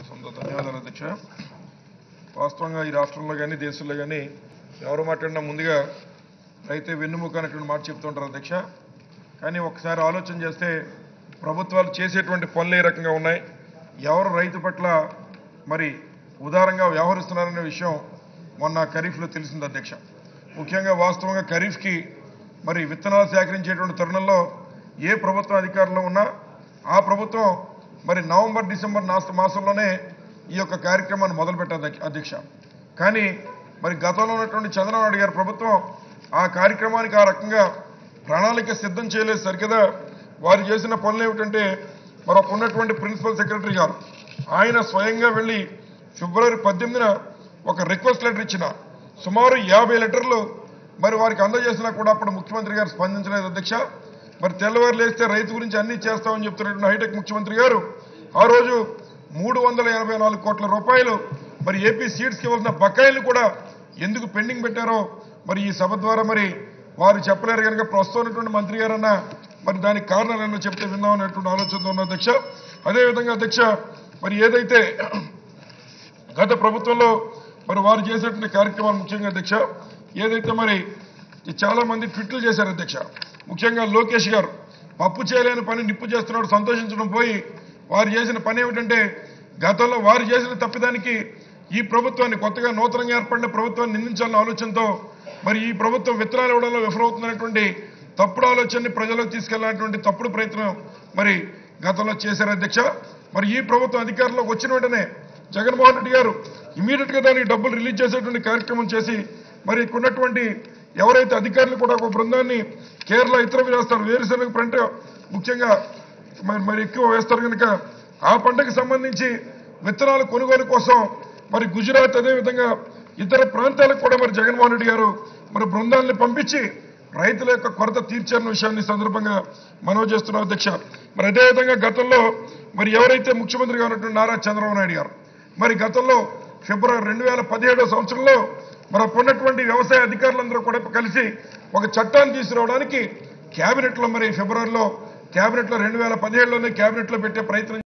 సొంత ధన్యవాదాలు అధ్యక్ష వాస్తవంగా ఈ రాష్ట్రంలో కానీ దేశంలో కానీ ఎవరు మాట్లాడినా ముందుగా రైతే వెన్నుముక అనేటువంటి మాట చెప్తుంటారు అధ్యక్ష కానీ ఒకసారి ఆలోచన చేస్తే ప్రభుత్వాలు చేసేటువంటి పనులు ఏ రకంగా ఉన్నాయి ఎవరు రైతు పట్ల మరి ఉదారంగా వ్యవహరిస్తున్నారనే విషయం మొన్న ఖరీఫ్లో తెలిసింది అధ్యక్ష ముఖ్యంగా వాస్తవంగా ఖరీఫ్కి మరి విత్తనాలు సేకరించేటువంటి తరుణంలో ఏ ప్రభుత్వం అధికారంలో ఉన్నా ఆ ప్రభుత్వం మరి నవంబర్ డిసెంబర్ నాస్ మాసంలోనే ఈ యొక్క కార్యక్రమాన్ని మొదలుపెట్టారు అధ్య- అధ్యక్ష కానీ మరి గతంలో ఉన్నటువంటి చంద్రబాబు నాయుడు గారి ప్రభుత్వం ఆ కార్యక్రమానికి ఆ రకంగా ప్రణాళిక సిద్ధం చేయలేదు సరికదా వారు చేసిన పనులు ఏమిటంటే మరి అప్పుడు ఉన్నటువంటి ప్రిన్సిపల్ సెక్రటరీ గారు ఆయన స్వయంగా వెళ్ళి ఫిబ్రవరి పద్దెనిమిదిన ఒక రిక్వెస్ట్ లెటర్ ఇచ్చిన సుమారు యాభై లెటర్లు మరి వారికి అందజేసినా కూడా అప్పుడు ముఖ్యమంత్రి గారు స్పందించలేదు అధ్యక్ష మరి తెల్లవారు లేస్తే రైతు గురించి అన్ని చేస్తామని చెప్తున్నటువంటి హైటెక్ ముఖ్యమంత్రి గారు ఆ రోజు మూడు వందల ఎనభై నాలుగు కోట్ల రూపాయలు మరి ఏపీ సీడ్స్కి ఇవ్వాల్సిన బకాయిలు కూడా ఎందుకు పెండింగ్ పెట్టారో మరి ఈ సభ ద్వారా మరి వారు చెప్పలేరు కనుక ప్రస్తుతం ఉన్నటువంటి మంత్రి గారన్న మరి దానికి కారణాలు ఏమో చెప్తే విందాం అనేటువంటి ఆలోచనతో ఉన్న అధ్యక్ష అదేవిధంగా అధ్యక్ష మరి ఏదైతే గత ప్రభుత్వంలో మరి వారు చేసేటువంటి కార్యక్రమాలు ముఖ్యంగా అధ్యక్ష ఏదైతే మరి ఈ చాలా మంది ట్విట్లు చేశారు అధ్యక్ష ముఖ్యంగా లోకేష్ గారు పప్పు చేయలేని పని నిప్పు చేస్తున్నాడు సంతోషించడం పోయి వారు చేసిన పని ఏమిటంటే గతంలో వారు చేసిన తప్పిదానికి ఈ ప్రభుత్వాన్ని కొత్తగా నూతనంగా ఏర్పడిన ప్రభుత్వాన్ని నిందించాలన్న ఆలోచనతో మరి ఈ ప్రభుత్వం విత్తనాలు ఇవ్వడంలో విఫలమవుతున్నటువంటి తప్పుడు ఆలోచనని ప్రజలకు తీసుకెళ్లాలన్నటువంటి తప్పుడు ప్రయత్నం మరి గతంలో చేశారు అధ్యక్ష మరి ఈ ప్రభుత్వం అధికారంలోకి వచ్చిన వెంటనే జగన్మోహన్ రెడ్డి గారు ఇమీడియట్ గా దానికి డబ్బులు రిలీజ్ చేసేటువంటి కార్యక్రమం చేసి మరి ఇక్కడ ఉన్నటువంటి ఎవరైతే అధికారులు కూడా ఒక బృందాన్ని కేరళ ఇతర వేస్తారు వేరుశనగ పంట ముఖ్యంగా మరి మరి ఎక్కువ వేస్తారు కనుక ఆ పంటకు సంబంధించి విత్తనాల కొనుగోలు కోసం మరి గుజరాత్ అదేవిధంగా ఇతర ప్రాంతాలకు కూడా మరి జగన్మోహన్ రెడ్డి గారు మరి బృందాన్ని పంపించి రైతుల యొక్క కొరత తీర్చారన్న విషయాన్ని ఈ సందర్భంగా మనవి చేస్తున్నాం అధ్యక్ష మరి అదేవిధంగా గతంలో మరి ఎవరైతే ముఖ్యమంత్రిగా ఉన్నటువంటి నారా చంద్రబాబు నాయుడు గారు మరి గతంలో ఫిబ్రవరి రెండు వేల పదిహేడో సంవత్సరంలో మరి అప్పుడు ఉన్నటువంటి వ్యవసాయ అధికారులందరూ కూడా కలిసి ఒక చట్టాన్ని తీసుకురావడానికి కేబినెట్లో మరి ఫిబ్రవరిలో కేబినెట్లో రెండు వేల పదిహేడులోనే కేబినెట్లో పెట్టే ప్రయత్నం